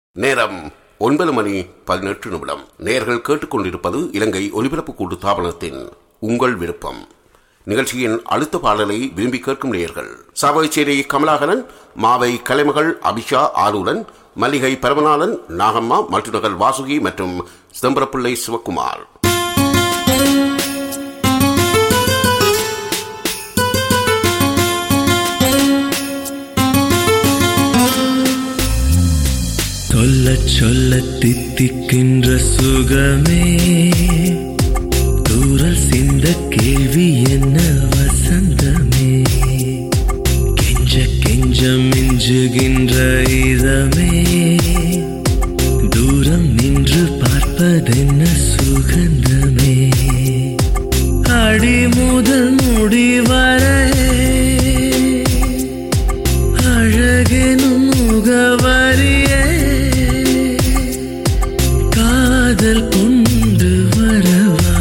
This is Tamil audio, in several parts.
நேரம் ஒன்பது மணி பதினெட்டு நிமிடம் நேர்கள் கேட்டுக்கொண்டிருப்பது இலங்கை ஒலிபரப்பு கூட்டு தாபனத்தின் உங்கள் விருப்பம் நிகழ்ச்சியின் அடுத்த பாடலை விரும்பி கேட்கும் நேயர்கள் சாவகச்சேரி கமலாகரன் மாவை கலைமகள் அபிஷா ஆரூரன் மல்லிகை பரமநாதன் நாகம்மா மல்டிநகர் வாசுகி மற்றும் சிதம்பரப்பிள்ளை சிவக்குமார் சொல்ல சொல்ல தித்திக்கின்ற சுகமே தூரல் சிந்த கேள்வி என்ன வசந்தமே கெஞ்ச கெஞ்ச மிஞ்சுகின்ற இதமே தூரம் நின்று பார்ப்பதென்ன சுகந்தமே அடி முதல் முடி வரை அழகெனும் முகவரியே காதல் கொண்டு வரவா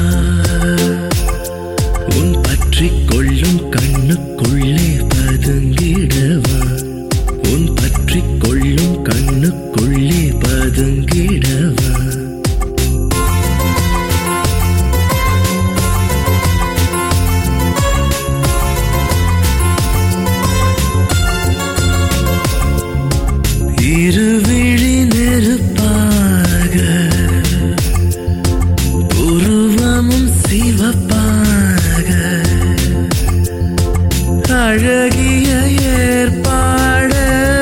உன் பற்றிக் கொள்ளும் கண்ணுக்குள்ளே பதுங்கிடவா உன் பற்றிக் கொள்ளும் கண்ணுக்குள்ளே பதுங்கிடவா இருவிழி நெருப்பாக உருவமும் சிவப்பாக அழகிய ஏற்பாட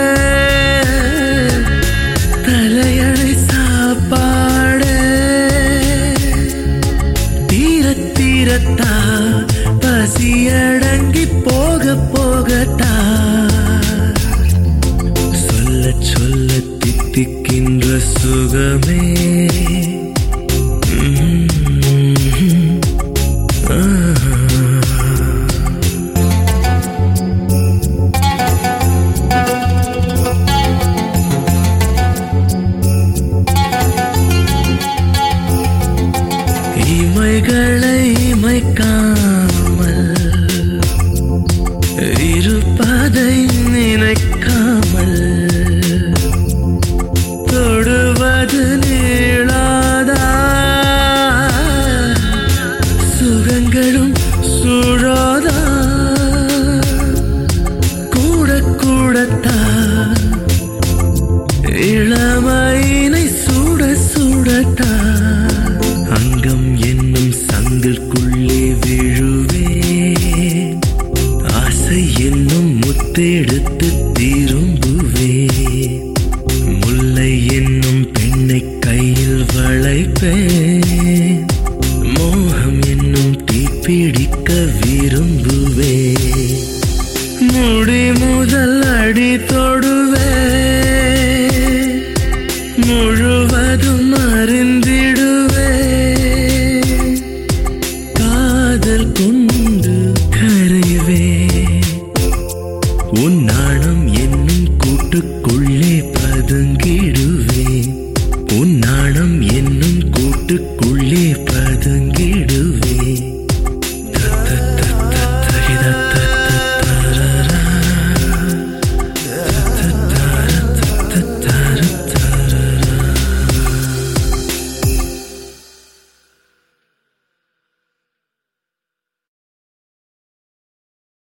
தலையணை சாப்பாட தீர தீரத்தா பசியடங்கி போக போகத்தா சொல்ல சொல்ல தித்திக்கின்ற சுகமே உம். ஆ. இமைகளை இமைக்காமல் இருப்பதை நினைக்காமல் தொடுவது நீளாதா சுகங்களும் சுழாதா கூட கூடத்தா இளமையினை சுட சுடத்தா அங்கம் என்னும் சங்கிற்குள்ளே விழுவேன் ஆசை என்னும் முத்தெடுத்து திரும்புவே முல்லை என்னும் பெண்ணை கையில் வளைப்பேன் மோகம் என்னும் தீப்பிடிக்க விரும்புவே முடி முதல் அடி தொடுவே முழுவதும் அறிந்திடுவே காதல் கொண்டு கரைவே உன் நாணம் என்னும் கூட்டுக்குள்ளே பதுங்கிடுவே உன் நாணம் என்னும் கூட்டுக்குள்ளே